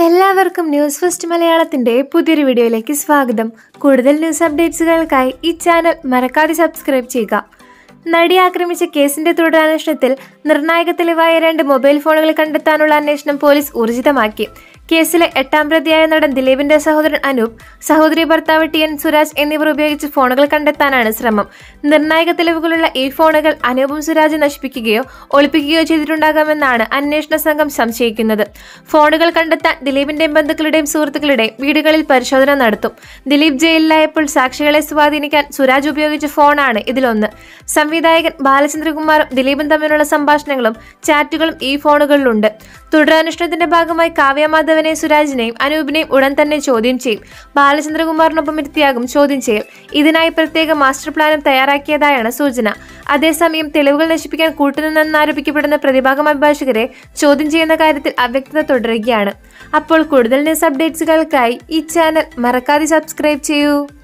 എല്ലാവർക്കും news first മലയാളത്തിന്റെ പുതിയൊരു വീഡിയോയിലേക്ക് സ്വാഗതം കൂടുതൽ ന്യൂസ് അപ്ഡേറ്റ്സുകൾക്കായി ഈ ചാനൽ മറക്കാതെ സബ്സ്ക്രൈബ് ചെയ്യുക നടി ആക്രമിച്ച കേസിന്റെ തുടരന്വേഷണത്തിൽ നിർണായക തെളിവായ രണ്ട് മൊബൈൽ ഫോണുകൾ കണ്ടെത്താനുള്ള അന്വേഷണം പോലീസ് ഊർജിതമാക്കി കേസിലെ എട്ടാം പ്രതിയായ നടൻ ദിലീപിന്റെ സഹോദരൻ അനൂപ് സഹോദരി ഭർത്താവ് ടി എൻ സുരാജ് എന്നിവർ ഉപയോഗിച്ച് ഫോണുകൾ കണ്ടെത്താനാണ് ശ്രമം നിർണായക തെളിവുകളുള്ള ഈ ഫോണുകൾ അനൂപും സുരാജും നശിപ്പിക്കുകയോ ഒളിപ്പിക്കുകയോ ചെയ്തിട്ടുണ്ടാകാമെന്നാണ് അന്വേഷണ സംഘം സംശയിക്കുന്നത് ഫോണുകൾ കണ്ടെത്താൻ ദിലീപിന്റെയും ബന്ധുക്കളുടെയും സുഹൃത്തുക്കളുടെയും വീടുകളിൽ പരിശോധന നടത്തും ദിലീപ് ജയിലിലായപ്പോൾ സാക്ഷികളെ സ്വാധീനിക്കാൻ സുരാജ് ഉപയോഗിച്ച ഫോണാണ് ഇതിലൊന്ന് സംവിധായകൻ ബാലചന്ദ്രകുമാറും ദിലീപും തമ്മിലുള്ള സംഭാഷണങ്ങളും ചാറ്റുകളും ഈ ഫോണുകളിലുണ്ട് തുടരന്വേഷണത്തിന്റെ ഭാഗമായി കാവ്യ മാധവനെ സുരാജിനെയും അനൂപിനെയും ഉടൻ തന്നെ ചോദ്യം ചെയ്യും ബാലചന്ദ്രകുമാറിനൊപ്പം ഇരുത്തിയാകും ചോദ്യം ചെയ്യൽ ഇതിനായി പ്രത്യേക മാസ്റ്റർ പ്ലാനും തയ്യാറാക്കിയതായാണ് സൂചന അതേസമയം തെളിവുകൾ നശിപ്പിക്കാൻ കൂട്ടുനിന്നെന്നാരോപിക്കപ്പെടുന്ന പ്രതിഭാഗം അഭിഭാഷകരെ ചോദ്യം ചെയ്യുന്ന കാര്യത്തിൽ അവ്യക്തത തുടരുകയാണ് അപ്പോൾ കൂടുതൽ ന്യൂസ് അപ്ഡേറ്റ്സുകൾക്കായി ഈ ചാനൽ മറക്കാതെ സബ്സ്ക്രൈബ് ചെയ്യൂ